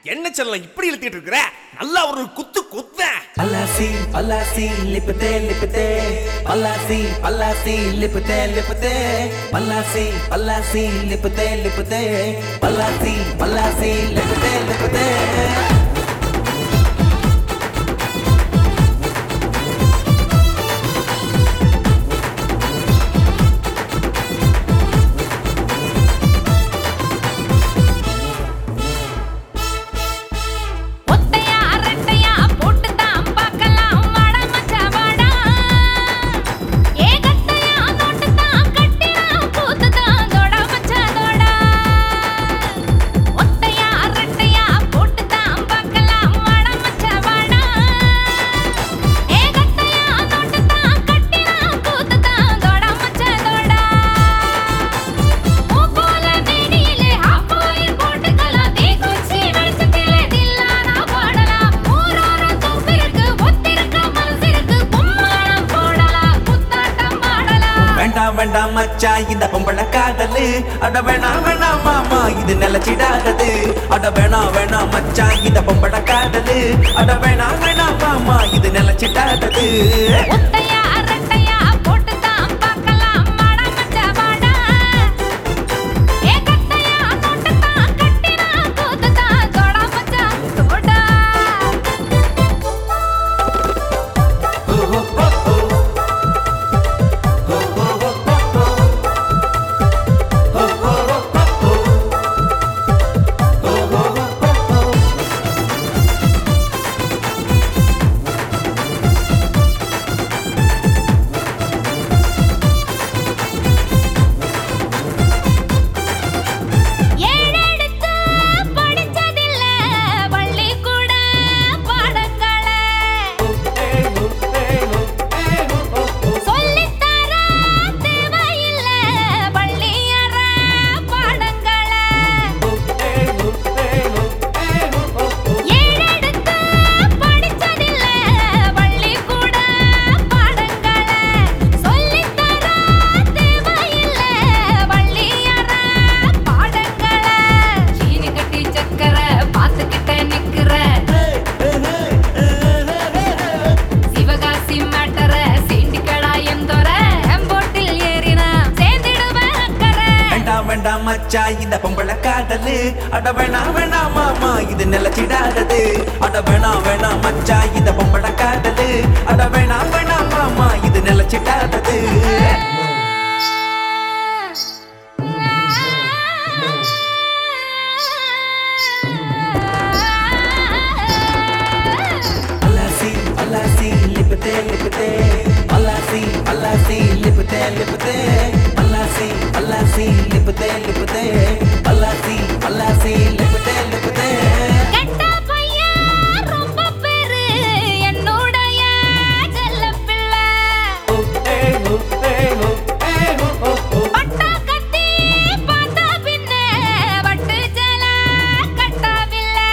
என்ன செல்லம் இப்படி இழுத்திட்டு இருக்கிற நல்லா ஒரு குத்து குத்தேன் பல்லாசி பல்லாசி லிப்பதே லிப்பதே பல்லாசி பல்லாசி லிப்பதே லிப்பதே பல்லாசி பல்லாசி லிப்பதே லிப்பதே பல்லாசி பல்லாசி லிப்பதே லிப்பதே ஒத்தையா அரட்டையா போட்டு தான் பார்க்கலாம் வாடா மச்சான் வாடா ஏகத்தையா நோட்டு தான் கட்டினா கூத்து தான் தோடா மச்சான் தோடா ஒத்தையா அரட்டையா போட்டு தான் பார்க்கலாம் வாடா மச்சான் வாடா ஏகத்தையா நோட்டு தான் கட்டினா கூத்து தான் தோடா மச்சான் தோடா போல மேனியிலே ஆப்போயில் போட்டுக்கலாம் தீக்குச்சி வெளிச்சத்திலே தில்லானா பாடலாம் ஊரோர தூப்பிருக்கு ஒத்திருக்க மனசிருக்கு கும்மாளம் போடலாம் குத்தாட்டம் ஆடலாம் வேண்டாம் வேண்டாம் மச்சா இந்த பொம்பளை காதலு அட வேணாம் வேணாம் மாமா இது நிலச்சிடாதது அட வேணாம் வேணாம் மச்சா இந்த பொம்பளை காதலு அட வேணாம் வேணாம் மாமா இது நிலச்சிடாதது ஒத்தையா அரட்டையா போட்டு தான் பார்க்கலாம் வாடா மச்சான் வாடா ஏகத்தையா நோட்டு தான் கட்டினா கூத்து தான் தோடா மச்சான் தோடா ஏழெடுத்து படிச்சதில்ல பள்ளிக்கூட பாடங்களே சொல்லித்தர தேவையில்ல பள்ளியற பாடங்களே ஏழெடுத்து படிச்சதில்ல பள்ளிக்கூட பாடங்களே சொல்லித்தர தேவையில்ல பள்ளியற பாடங்களே சீனி கட்டி சக்கரை பார்த்துக்கிட்ட நிக்கிற சிவகாசி மாட்டற சீண்டிக்கடா எந்தொர எம்போட்டில் ஏறின சேர்ந்திடுவேன் அக்கறை வேண்டாம் வேண்டாம் மச்சா இந்த பொம்பளை காதலு அட வேணாம் வேணாம் மாமா இது நிலச்சிடாதது அட வேணாம் வேணாம் மச்சா இந்த பொம்பளை காதலு அட வேணாம் வேணாம் மாமா இது நிலச்சிடாதது பல்லாசி பல்லாசி லிப்பதே லிப்பதே பல்லாசி பல்லாசி லிப்பதே லிப்பதே பல்லாசி பல்லாசி லிப்பதே லிப்பதே பல்லாசி பல்லாசி லிப்பதே லிப்பதே கெட்ட பையன் ரொம்ப பெரு என்னுடைய செல்லப் பிள்ளை பட்டா கத்தி பார்த்த பின்னே வட்டு ஜல கட்டவில்லை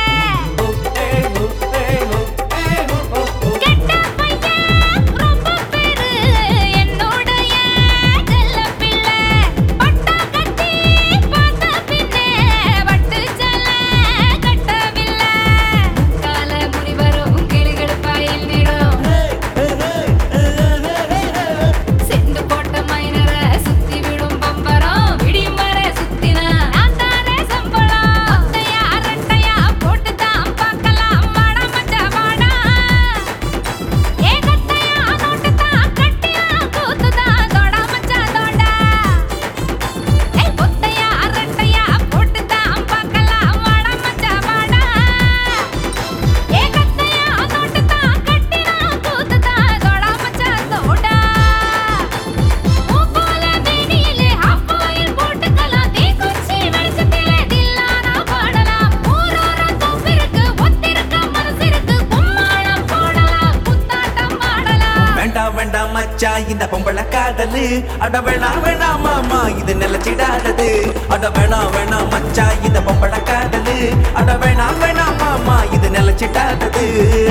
கெட்ட பையன் ரொம்ப பெரு என்னுடைய செல்லப் பிள்ளை பட்டா கத்தி பார்த்த பின்னே வட்டு ஜல கட்டவில்லை கால முனிவரும் கிளிகடுப்பாயில் நீடும் செந்து போட்ட மைனர சுத்தி விடும் பம்பரம் விடியும் வரை சுத்தினா நான் தானே சம்பளம் ஒத்தையா அரட்டையா போட்டு தான் பார்க்கலாம் வாடா மச்சான் வாடா ஏகத்தையா நோட்டு தான் கட்டியா கூத்து தான் தோடா மச்சான் தோடா ஏய் ஒத்தையா அரட்டையா போட்டு தான் பார்க்கலாம் வாடா மச்சான் வாடா ஏகத்தையா நோட்டு தான் கட்டினா கூத்து தான் தோடா மச்சான் தோடா போல மேனியிலே ஆப்போயில் போட்டுக்கலாம் தீக்குச்சி வெளிச்சத்திலே தில்லானா பாடலாம் ஊரோர தூப்பிருக்கு ஒத்திருக்க மனசிருக்கு கும்மாளம் போடலாம் குத்தாட்டம் ஆடலாம் வேண்டாம் வேண்டாம் மச்சா இந்த பொம்பளை காதலு அட வேணாம் வேணாம் மாமா இது நிலச்சிடாதது அட வேணாம் வேணாம் மச்சா இந்த பொம்பளை காதலு அட வேணாம் வேணாம் மாமா இது நிலச்சிடாதது